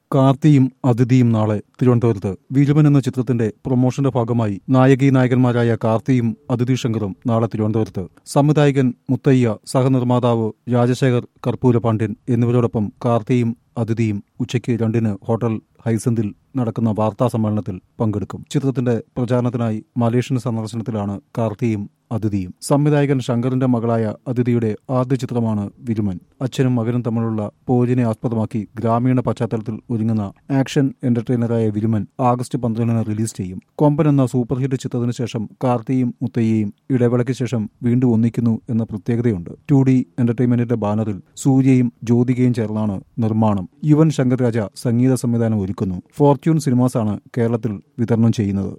കാർത്തിയും അതിഥിയും നാളെ തിരുവനന്തപുരത്ത് വിരുമൻ എന്ന ചിത്രത്തിന്റെ പ്രൊമോഷന്റെ ഭാഗമായി നായകി നായകന്മാരായ കാർത്തിയും അതിഥി ശങ്കറും നാളെ തിരുവനന്തപുരത്ത് സംവിധായകൻ മുത്തയ്യ സഹനിർമ്മാതാവ് രാജശേഖർ കർപ്പൂര പാണ്ഡ്യൻ എന്നിവരോടൊപ്പം കാർത്തിയും അതിഥിയും ഉച്ചയ്ക്ക് രണ്ടിന് ഹോട്ടൽ ഹൈസന്തിൽ നടക്കുന്ന വാർത്താ സമ്മേളനത്തിൽ പങ്കെടുക്കും ചിത്രത്തിന്റെ പ്രചാരണത്തിനായി മലേഷ്യൻ സന്ദർശനത്തിലാണ് കാർത്തിയും അതിഥിയും സംവിധായകൻ ശങ്കറിന്റെ മകളായ അതിഥിയുടെ ആദ്യ ചിത്രമാണ് വിരുമൻ അച്ഛനും മകനും തമ്മിലുള്ള പോരിനെ ആസ്പദമാക്കി ഗ്രാമീണ പശ്ചാത്തലത്തിൽ ഒരുങ്ങുന്ന ആക്ഷൻ എന്റർടൈനറായ വിരുമൻ ആഗസ്റ്റ് പന്ത്രണ്ടിന് റിലീസ് ചെയ്യും കൊമ്പൻ എന്ന സൂപ്പർ ഹിറ്റ് ചിത്രത്തിന് ശേഷം കാർത്തിയും മുത്തയ്യയും ഇടവേളയ്ക്ക് ശേഷം വീണ്ടും ഒന്നിക്കുന്നു എന്ന പ്രത്യേകതയുണ്ട് ടു ഡി എന്റർടൈൻമെന്റിന്റെ ബാനറിൽ സൂര്യയും ജ്യോതികയും ചേർന്നാണ് നിർമ്മാണം യുവൻ ശങ്കർ രാജ സംഗീത സംവിധാനം ഒരുക്കുന്നു ഫോർച്യൂൺ സിനിമാസാണ് കേരളത്തിൽ വിതരണം ചെയ്യുന്നത്